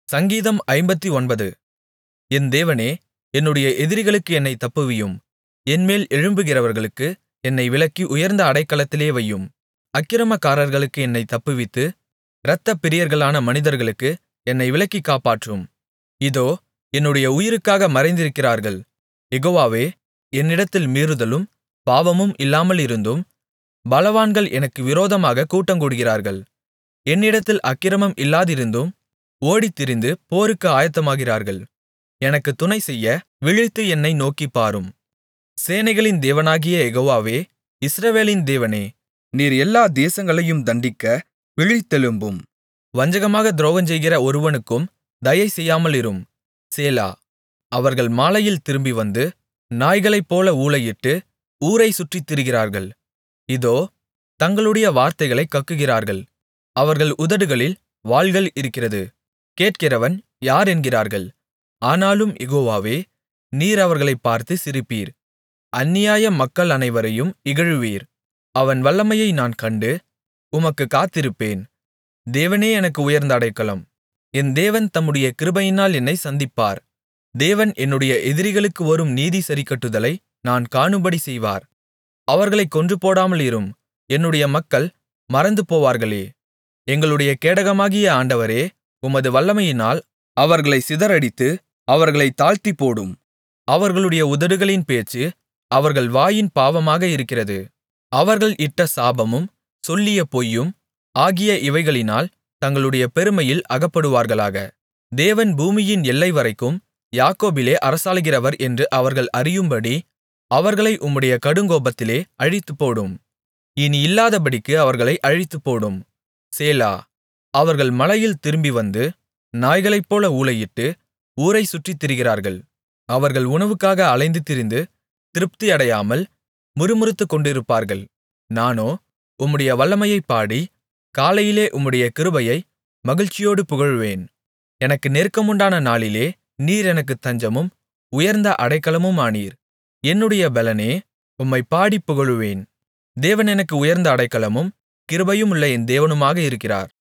சங்கீதம் ஐம்பத்தொன்பது என் தேவனே என்னுடைய எதிரிகளுக்கு என்னைத் தப்புவியும் என்மேல் எழும்புகிறவர்களுக்கு என்னை விலக்கி உயர்ந்த அடைக்கலத்திலே வையும் அக்கிரமக்காரர்களுக்கு என்னைத் தப்புவித்து இரத்தப்பிரியர்களான மனிதர்களுக்கு என்னை விலக்கிக் காப்பாற்றும் இதோ என்னுடைய உயிருக்காக மறைந்திருக்கிறார்கள் யெகோவாவே என்னிடத்தில் மீறுதலும் பாவமும் இல்லாமலிருந்தும் பலவான்கள் எனக்கு விரோதமாகக் கூட்டங்கூடுகிறார்கள் என்னிடத்தில் அக்கிரமம் இல்லாதிருந்தும் ஓடித்திரிந்து போருக்கு ஆயத்தமாகிறார்கள் எனக்குத் துணைசெய்ய விழித்து என்னை நோக்கிப்பாரும் சேனைகளின் தேவனாகிய யெகோவாவே இஸ்ரவேலின் தேவனே நீர் எல்லா தேசங்களையும் தண்டிக்க விழித்தெழும்பும் வஞ்சகமாகத் துரோகஞ்செய்கிற ஒருவனுக்கும் தயை செய்யாமலிரும் சேலா அவர்கள் மாலையில் திரும்பி வந்து நாய்களைப்போல ஊளையிட்டு ஊரைச் சுற்றித் திரிகிறார்கள் இதோ தங்களுடைய வார்த்தைகளைக் கக்குகிறார்கள் அவர்கள் உதடுகளில் வாள்கள் இருக்கிறது கேட்கிறவன் யார் என்கிறார்கள் ஆனாலும் யெகோவாவே நீர் அவர்களைப் பார்த்து சிரிப்பீர் அந்நியாய மக்கள் அனைவரையும் இகழுவீர் அவன் வல்லமையை நான் கண்டு உமக்குக் காத்திருப்பேன் தேவனே எனக்கு உயர்ந்த அடைக்கலம் என் தேவன் தம்முடைய கிருபையினால் என்னைச் சந்திப்பார் தேவன் என்னுடைய எதிரிகளுக்கு வரும் நீதி சரிக்கட்டுதலை நான் காணும்படி செய்வார் அவர்களைக் கொன்றுபோடாமலிரும் என்னுடைய மக்கள் மறந்துபோவார்களே எங்களுடைய கேடகமாகிய ஆண்டவரே உமது வல்லமையினால் அவர்களைச் சிதறடித்து அவர்களைத் தாழ்த்திப்போடும் அவர்களுடைய உதடுகளின் பேச்சு அவர்கள் வாயின் பாவமாக இருக்கிறது அவர்கள் இட்ட சாபமும் சொல்லிய பொய்யும் ஆகிய இவைகளினால் தங்களுடைய பெருமையில் அகப்படுவார்களாக தேவன் பூமியின் எல்லைவரைக்கும் யாக்கோபிலே அரசாளுகிறவர் என்று அவர்கள் அறியும்படி அவர்களை உம்முடைய கடுங்கோபத்திலே அழித்துப்போடும் இனி இல்லாதபடிக்கு அவர்களை அழித்துப்போடும் சேலா அவர்கள் மலையில் திரும்பி வந்து நாய்களைப்போல ஊளையிட்டு ஊரைச் சுற்றித் திரிகிறார்கள் அவர்கள் உணவுக்காக அலைந்து திரிந்து திருப்தி அடையாமல் முறுமுறுத்துக் கொண்டிருப்பார்கள் நானோ உம்முடைய வல்லமையைப் பாடி காலையிலே உம்முடைய கிருபையை மகிழ்ச்சியோடு புகழுவேன் எனக்கு நெருக்கமுண்டான நாளிலே நீர் எனக்குத் தஞ்சமும் உயர்ந்த அடைக்கலமுமானீர் என்னுடைய பெலனே உம்மைப் பாடிப் புகழுவேன் தேவன் எனக்கு உயர்ந்த அடைக்கலமும் கிருபையுமுள்ள என் தேவனுமாக இருக்கிறார்